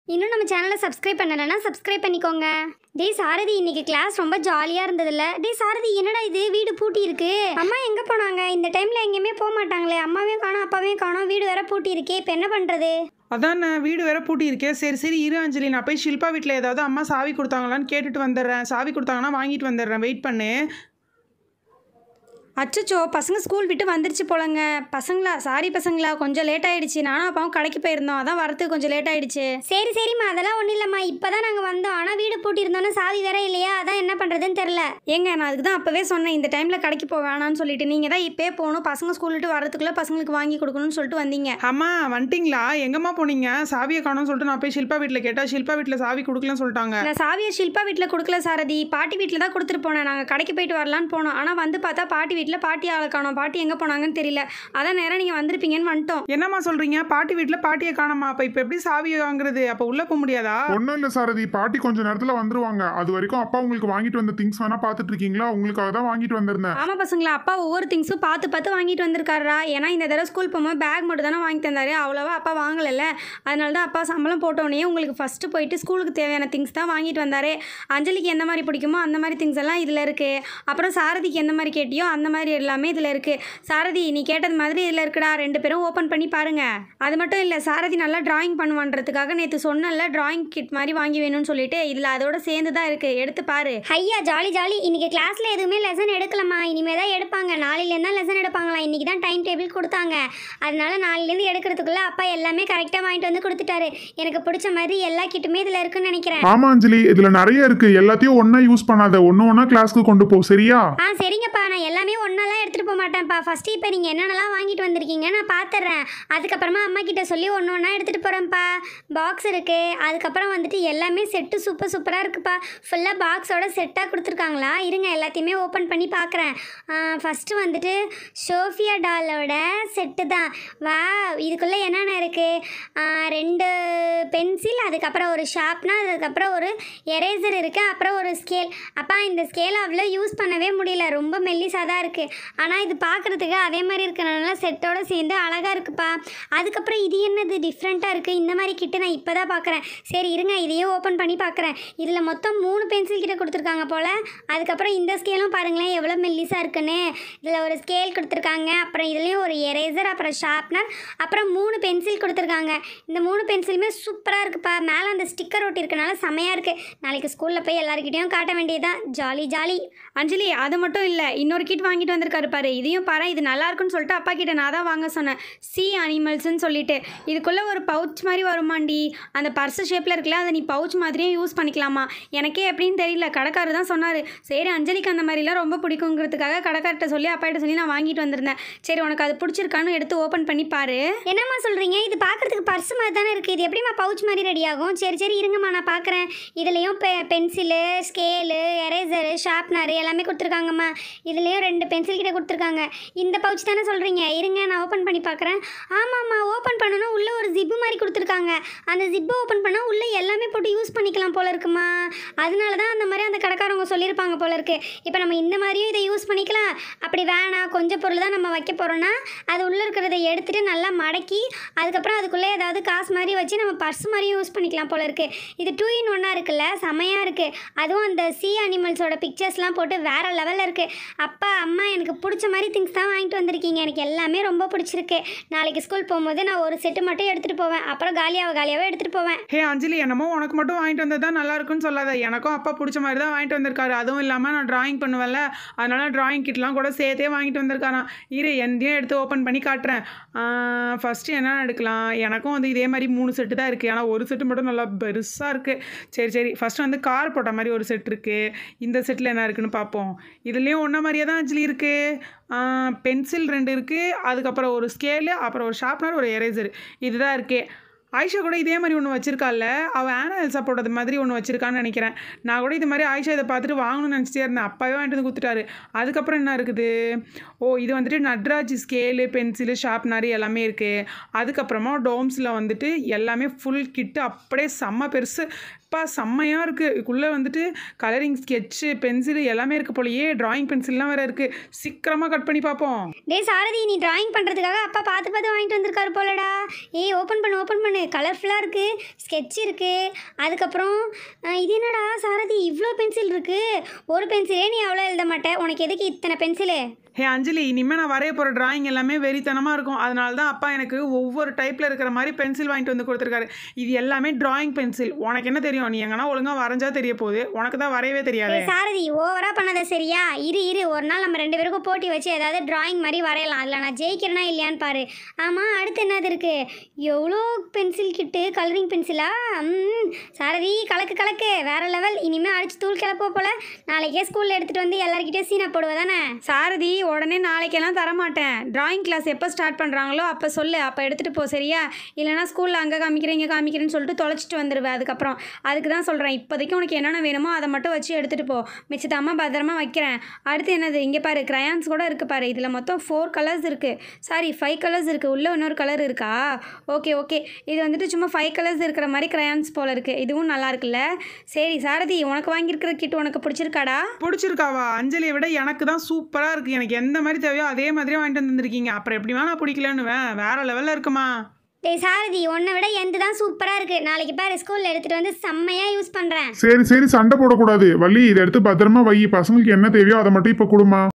இன்னும் நம்ம சேனலை சப்ஸ்கிரைப் பண்ணலைன்னா சப்ஸ்கிரைப் பண்ணிக்கோங்க டேய் சாரதி இன்னைக்கு கிளாஸ் ரொம்ப ஜாலியாக இருந்ததுல்ல டேய் சாரதி என்னடா இது வீடு பூட்டி இருக்கு அம்மா எங்கே போனாங்க இந்த டைமில் எங்கேயுமே போக மாட்டாங்களே அம்மாவையும் காணோம் அப்பாவையும் காணோம் வீடு வேற பூட்டி இருக்கே இப்போ என்ன பண்ணுறது அதான் நான் வீடு வேற பூட்டி இருக்கேன் சரி சரி இரு அஞ்சலி நான் போய் ஷில்பா வீட்டில் ஏதாவது அம்மா சாவி கொடுத்தாங்களான்னு கேட்டுட்டு வந்துடுறேன் சாவி கொடுத்தாங்கன்னா வாங்கிட்டு வந்துடுறேன் வெயிட் பண்ணு அச்சச்சோ பசங்க ஸ்கூல் விட்டு வந்துருச்சு போலங்க பசங்களா சாரி பசங்களா கொஞ்சம் லேட் ஆயிடுச்சு நானும் அப்பாவும் கடைக்கு போயிருந்தோம் அதான் வரத்துக்கு கொஞ்சம் லேட் ஆயிடுச்சு சரி சரிம்மா அதெல்லாம் ஒன்றும் இல்லைம்மா இப்போ தான் நாங்கள் வந்தோம் ஆனால் வீடு பூட்டி இருந்தோன்னே சாவி வேற இல்லையா அதான் என்ன பண்ணுறதுன்னு தெரில ஏங்க நான் அதுக்கு தான் அப்போவே சொன்னேன் இந்த டைமில் கடைக்கு போக வேணாம்னு சொல்லிட்டு நீங்கள் தான் இப்போயே போகணும் பசங்க ஸ்கூல் விட்டு வரதுக்குள்ளே பசங்களுக்கு வாங்கி கொடுக்கணும்னு சொல்லிட்டு வந்தீங்க அம்மா வந்துட்டிங்களா எங்கம்மா போனீங்க சாவியை காணோம்னு சொல்லிட்டு நான் போய் ஷில்பா வீட்டில் கேட்டால் ஷில்பா வீட்டில் சாவி கொடுக்கலன்னு சொல்லிட்டாங்க நான் சாவியை ஷில்பா வீட்டில் கொடுக்கல சாரதி பாட்டி வீட்டில் தான் கொடுத்துட்டு போனேன் நாங்கள் கடைக்கு போயிட்டு வரலான்னு போனோம் ஆனால் வந்து பார்த்தா பாட்டி வீட்டில் பாட்டி ஆளை காணோம் பாட்டி எங்கே போனாங்கன்னு தெரியல அதான் நேரம் நீங்கள் வந்திருப்பீங்கன்னு வந்துட்டோம் என்னம்மா சொல்கிறீங்க பாட்டி வீட்டில் பாட்டியை காணோமா அப்போ இப்போ எப்படி சாவியை வாங்குறது அப்போ உள்ளே போக முடியாதா ஒன்றும் இல்லை சாரதி பாட்டி கொஞ்ச நேரத்தில் வந்துருவாங்க அது வரைக்கும் அப்பா உங்களுக்கு வாங்கிட்டு வந்த திங்ஸ் வேணா பார்த்துட்டு இருக்கீங்களா உங்களுக்காக தான் வாங்கிட்டு வந்திருந்தேன் ஆமாம் பசங்களா அப்பா ஒவ்வொரு திங்ஸும் பார்த்து பார்த்து வாங்கிட்டு வந்திருக்காரா ஏன்னா இந்த தடவை ஸ்கூல் போகும்போது பேக் மட்டும் தானே வாங்கி தந்தாரு அவ்வளோவா அப்பா வாங்கலைல்ல அதனால தான் அப்பா சம்பளம் போட்டோடனே உங்களுக்கு ஃபஸ்ட்டு போயிட்டு ஸ்கூலுக்கு தேவையான திங்ஸ் தான் வாங்கிட்டு வந்தாரு அஞ்சலிக்கு எந்த மாதிரி பிடிக்குமோ அந்த மாதிரி திங்ஸ் எல்லாம் இதில் இருக்குது அப்புறம் சாரதிக்கு எந்த மாதிரி கேட்டியோ அந்த மாதிரி எல்லாமே இதில் இருக்குது சாரதி நீ கேட்டது மாதிரி இதில் இருக்குடா ரெண்டு பேரும் ஓப்பன் பண்ணி பாருங்க அது மட்டும் இல்லை சாரதி நல்லா டிராயிங் பண்ணுவான்றதுக்காக நேற்று சொன்னல டிராயிங் கிட் மாதிரி வாங்கி வேணும்னு சொல்லிட்டு இதில் அதோட சேர்ந்து தான் இருக்குது எடுத்து பாரு ஐயா ஜாலி ஜாலி இன்னைக்கு கிளாஸில் எதுவுமே லெசன் எடுக்கலம்மா இனிமே தான் எடுப்பாங்க நாளையிலேருந்து தான் லெசன் எடுப்பாங்களா இன்னைக்கு தான் டைம் டேபிள் கொடுத்தாங்க அதனால நாளையிலேருந்து எடுக்கிறதுக்குள்ள அப்பா எல்லாமே கரெக்டாக வாங்கிட்டு வந்து கொடுத்துட்டாரு எனக்கு பிடிச்ச மாதிரி எல்லா கிட்டுமே இதில் இருக்குன்னு நினைக்கிறேன் ஆமா அஞ்சலி இதுல நிறைய இருக்கு எல்லாத்தையும் ஒண்ணா யூஸ் பண்ணாத ஒன்று ஒன்றா கிளாஸ்க்கு கொண்டு போ சரியா ஆ சரிங்கப்பா நான் எல்லாமே ஒன்றெல்லாம் எடுத்துகிட்டு போக மாட்டேன்ப்பா ஃபஸ்ட்டு இப்போ நீங்கள் என்னென்னலாம் வாங்கிட்டு வந்திருக்கீங்க நான் பார்த்துட்றேன் அதுக்கப்புறமா அம்மா கிட்ட சொல்லி ஒன்று ஒன்றா எடுத்துகிட்டு போகிறேன்ப்பா பாக்ஸ் இருக்குது அதுக்கப்புறம் வந்துட்டு எல்லாமே செட்டு சூப்பர் சூப்பராக இருக்குப்பா ஃபுல்லாக பாக்ஸோட செட்டாக கொடுத்துருக்காங்களா இருங்க எல்லாத்தையுமே ஓப்பன் பண்ணி பார்க்குறேன் ஃபஸ்ட்டு வந்துட்டு ஷோஃபியா டாலோட செட்டு தான் வா இதுக்குள்ளே என்னென்ன இருக்குது ரெண்டு பென்சில் அதுக்கப்புறம் ஒரு ஷார்ப்னர் அதுக்கப்புறம் ஒரு எரேசர் இருக்குது அப்புறம் ஒரு ஸ்கேல் அப்பா இந்த ஸ்கேல் அவ்வளோ யூஸ் பண்ணவே முடியல ரொம்ப மெல்லிசாக தான் இருக்குது ஆனால் இது பார்க்குறதுக்கு அதே மாதிரி இருக்கிறனால செட்டோட சேர்ந்து அழகாக இருக்குப்பா அதுக்கப்புறம் இது என்னது டிஃப்ரெண்ட்டாக இருக்குது இந்த மாதிரி கிட்ட நான் இப்போ தான் பார்க்குறேன் சரி இருங்க இதையும் ஓப்பன் பண்ணி பார்க்குறேன் இதில் மொத்தம் மூணு பென்சில் கிட்ட கொடுத்துருக்காங்க போல் அதுக்கப்புறம் இந்த ஸ்கேலும் பாருங்களேன் எவ்வளோ மெல்லிசாக இருக்குன்னு இதில் ஒரு ஸ்கேல் கொடுத்துருக்காங்க அப்புறம் இதுலேயும் ஒரு எரேசர் அப்புறம் ஷார்ப்னர் அப்புறம் மூணு பென்சில் கொடுத்துருக்காங்க இந்த மூணு பென்சிலுமே சூப்பராக இருக்குப்பா மேலே அந்த ஸ்டிக்கர் ஒட்டி இருக்கனால செமையாக இருக்குது நாளைக்கு ஸ்கூலில் போய் எல்லாருக்கிட்டையும் காட்ட வேண்டியதுதான் ஜாலி ஜாலி அஞ்சலி அது மட்டும் இல்லை இன்னொரு கிட் வாங்கிட்டு வந்திருக்காரு பாரு இதையும் பாரு இது நல்லா இருக்குன்னு சொல்லிட்டு அப்பா கிட்ட நான் தான் வாங்க சொன்னேன் சி அனிமல்ஸ்னு சொல்லிட்டு இதுக்குள்ளே ஒரு பவுச் மாதிரி வருமாண்டி அந்த பர்ஸ் ஷேப்பில் இருக்குல்ல அதை நீ பவுச் மாதிரியே யூஸ் பண்ணிக்கலாமா எனக்கே எப்படின்னு தெரியல கடைக்காரர் தான் சொன்னார் சரி அஞ்சலிக்கு அந்த மாதிரிலாம் ரொம்ப பிடிக்குங்கிறதுக்காக கடைக்கார்ட்ட சொல்லி அப்பாட்ட சொல்லி நான் வாங்கிட்டு வந்திருந்தேன் சரி உனக்கு அது பிடிச்சிருக்கான்னு எடுத்து ஓப்பன் பண்ணி பாரு என்னம்மா சொல்கிறீங்க இது பார்க்குறதுக்கு பர்ஸ் மாதிரி தானே இருக்குது இது எப்படிம்மா பவுச் மாதிரி ரெடி ஆகும் சரி சரி இருங்கம்மா நான் பார்க்குறேன் இதுலேயும் பெ பென்சிலு ஸ்கேலு எரேசரு ஷார்ப்னர் எல்லாமே கொடுத்துருக்காங்கம்மா இதுலேயும் ரெண்டு பென்சில் கிட்ட கொடுத்துருக்காங்க இந்த பவுச் தானே சொல்கிறீங்க இருங்க நான் ஓப்பன் பண்ணி பார்க்குறேன் ஆமாம்மா ஓப்பன் பண்ணணும் உள்ளே ஒரு ஜிப்பு மாதிரி கொடுத்துருக்காங்க அந்த ஜிப்பை ஓப்பன் பண்ணால் உள்ளே எல்லாமே போட்டு யூஸ் பண்ணிக்கலாம் போல இருக்குமா அதனால தான் அந்த மாதிரி அந்த கடைக்காரவங்க சொல்லியிருப்பாங்க போல இருக்கு இப்போ நம்ம இந்த மாதிரியும் இதை யூஸ் பண்ணிக்கலாம் அப்படி வேணாம் கொஞ்சம் பொருள் தான் நம்ம வைக்க போகிறோன்னா அது உள்ளே இருக்கிறத எடுத்துகிட்டு நல்லா மடக்கி அதுக்கப்புறம் அதுக்குள்ளே ஏதாவது காசு மாதிரி வச்சு நம்ம பர்ஸ் மாதிரி யூஸ் பண்ணிக்கலாம் போல இருக்கு இது டூ இன் ஒன்னாக இருக்குல்ல செமையாக இருக்குது அதுவும் அந்த சி அனிமல்ஸோட பிக்சர்ஸ்லாம் போட்டு வேறு லெவலில் இருக்குது அப்பா அம்மா எனக்கு பிடிச்ச மாதிரி திங்ஸ் தான் வாங்கிட்டு வந்திருக்கீங்க எனக்கு எல்லாமே ரொம்ப பிடிச்சிருக்கு நாளைக்கு ஸ்கூல் போகும்போது நான் ஒரு செட்டு மட்டும் எடுத்துகிட்டு போவேன் அப்புறம் காலியாக காலியாகவே எடுத்துகிட்டு போவேன் ஹே அஞ்சலி என்னமோ உனக்கு மட்டும் வாங்கிட்டு வந்தது தான் நல்லா இருக்குன்னு சொல்லாத எனக்கும் அப்பா பிடிச்ச மாதிரி தான் வாங்கிட்டு வந்திருக்காரு அதுவும் இல்லாமல் நான் டிராயிங் பண்ணுவேன்ல அதனால டிராயிங் கிட்லாம் கூட சேர்த்தே வாங்கிட்டு வந்திருக்காராம் இரு எந்தையும் எடுத்து ஓப்பன் பண்ணி காட்டுறேன் ஃபஸ்ட்டு என்ன எடுக்கலாம் எனக்கும் வந்து இதே மாதிரி மூணு செட்டு தான் இருக்குது ஆனால் ஒரு செட்டு மட்டும் நல்லா பெருசாக இருக்குது சரி சரி ஃபஸ்ட்டு வந்து கார் போட்ட மாதிரி ஒரு செட் இருக்குது இந்த செட்டில் என்ன இருக்குன்னு பார்ப்போம் இதுலேயும் ஒன்றை மாதிரியே தான் அஞ்சலி இருக்குது பென்சில் ரெண்டு இருக்குது அதுக்கப்புறம் ஒரு ஸ்கேலு அப்புறம் ஒரு ஷார்ப்னர் ஒரு எரேசர் இதுதான் இருக்குது ஆயிஷா கூட இதே மாதிரி ஒன்று வச்சிருக்கால அவள் ஆனா எல்சா போட்டது மாதிரி ஒன்று வச்சிருக்கான்னு நினைக்கிறேன் நான் கூட இது மாதிரி ஆயிஷா இதை பார்த்துட்டு வாங்கணும்னு நினச்சிட்டே இருந்தேன் அப்பாவே வாங்கிட்டு வந்து கொடுத்துட்டாரு அதுக்கப்புறம் என்ன இருக்குது ஓ இது வந்துட்டு நட்ராஜ் ஸ்கேலு பென்சிலு ஷார்ப்னர் எல்லாமே இருக்குது அதுக்கப்புறமா டோம்ஸில் வந்துட்டு எல்லாமே ஃபுல் கிட்டு அப்படியே செம்ம பெருசு அப்பா செம்மையாக இருக்குது இதுக்குள்ளே வந்துட்டு கலரிங் ஸ்கெட்சு பென்சிலு எல்லாமே இருக்குது போலயே டிராயிங் பென்சில்லாம் வேறு இருக்குது சீக்கிரமாக கட் பண்ணி பார்ப்போம் டேய் சாரதி நீ டிராயிங் பண்ணுறதுக்காக அப்பா பார்த்து பார்த்து வாங்கிட்டு வந்திருக்காரு போலடா ஏய் ஓப்பன் பண்ணு ஓப்பன் பண்ணு பண்ணு கலர்ஃபுல்லாக இருக்குது ஸ்கெட்ச் இருக்குது அதுக்கப்புறம் அஹ், இது என்னடா சாரதி இவ்வளோ பென்சில் இருக்குது ஒரு பென்சிலே நீ அவ்வளோ எழுத மாட்டே உனக்கு எதுக்கு இத்தனை பென்சிலு ஹே அஞ்சலி இனிமேல் நான் வரைய போகிற டிராயிங் எல்லாமே வெறித்தனமாக இருக்கும் அதனால தான் அப்பா எனக்கு ஒவ்வொரு டைப்பில் இருக்கிற மாதிரி பென்சில் வாங்கிட்டு வந்து கொடுத்துருக்காரு இது எல்லாமே டிராயிங் பென்சில் உனக்கு என்ன தெரியும் நீ எங்கன்னா ஒழுங்காக வரைஞ்சா தெரிய போகுது உனக்கு தான் வரையவே தெரியாது ஏய் சாரதி ஓவரா பண்ணாத சரியா இரு இரு ஒரு நாள் நம்ம ரெண்டு பேருக்கும் போட்டி வச்சு ஏதாவது டிராயிங் மாதிரி வரையலாம் அதில் நான் ஜெயிக்கிறேனா இல்லையான்னு பாரு ஆமாம் அடுத்து என்னது இருக்கு எவ்வளோ பென்சில் கிட்டு கலரிங் பென்சிலா ம் சாரதி கலக்கு கலக்கு வேற லெவல் இனிமேல் அடிச்சு தூள் கிளப்போ போல நாளைக்கே ஸ்கூலில் எடுத்துகிட்டு வந்து எல்லாருக்கிட்டே சீனை போடுவ தானே சாரதி உடனே நாளைக்கெல்லாம் தரமாட்டேன் டிராயிங் கிளாஸ் எப்போ ஸ்டார்ட் பண்ணுறாங்களோ அப்போ சொல்லு அப்போ எடுத்துகிட்டு போ சரியா இல்லைனா ஸ்கூலில் அங்கே காமிக்கிறேன் இங்கே காமிக்கிறேன்னு சொல்லிட்டு தொலைச்சிட்டு வந்துடுவேன் அதுக்கப்புறம் அதுக்கு தான் சொல்கிறேன் இப்போதைக்கு உனக்கு என்னென்ன வேணுமோ அதை மட்டும் வச்சு எடுத்துகிட்டு போ மிச்சத்தை அம்மா பத்திரமா வைக்கிறேன் அடுத்து என்னது இங்கே பாரு crayons கூட இருக்குது பாரு இதில் மொத்தம் ஃபோர் கலர்ஸ் இருக்குது சாரி ஃபைவ் கலர்ஸ் இருக்குது உள்ளே இன்னொரு கலர் இருக்கா ஓகே ஓகே இது வந்துட்டு சும்மா ஃபைவ் கலர்ஸ் இருக்கிற மாதிரி crayons போல் இருக்குது இதுவும் நல்லா இருக்குல்ல சரி சாரதி உனக்கு வாங்கியிருக்கிற கிட் உனக்கு பிடிச்சிருக்காடா பிடிச்சிருக்காவா அஞ்சலியை விட எனக்கு தான் சூப்பராக இருக்குது எனக்கு எந்த மாதிரி தேவையோ அதே மாதிரியே வாங்கிட்டு வந்துருக்கீங்க அப்புறம் எப்படிமா நான் பிடிக்கலன்னு வேற லெவலில் இருக்குமா டேய் சாரதி உன்னை விட எந்த தான் சூப்பராக இருக்குது நாளைக்கு பாரு ஸ்கூலில் எடுத்துகிட்டு வந்து செம்மையாக யூஸ் பண்ணுறேன் சரி சரி சண்டை போடக்கூடாது வள்ளி இதை எடுத்து பத்திரமா வை பசங்களுக்கு என்ன தேவையோ அதை மட்டும் இப்போ கொடுமா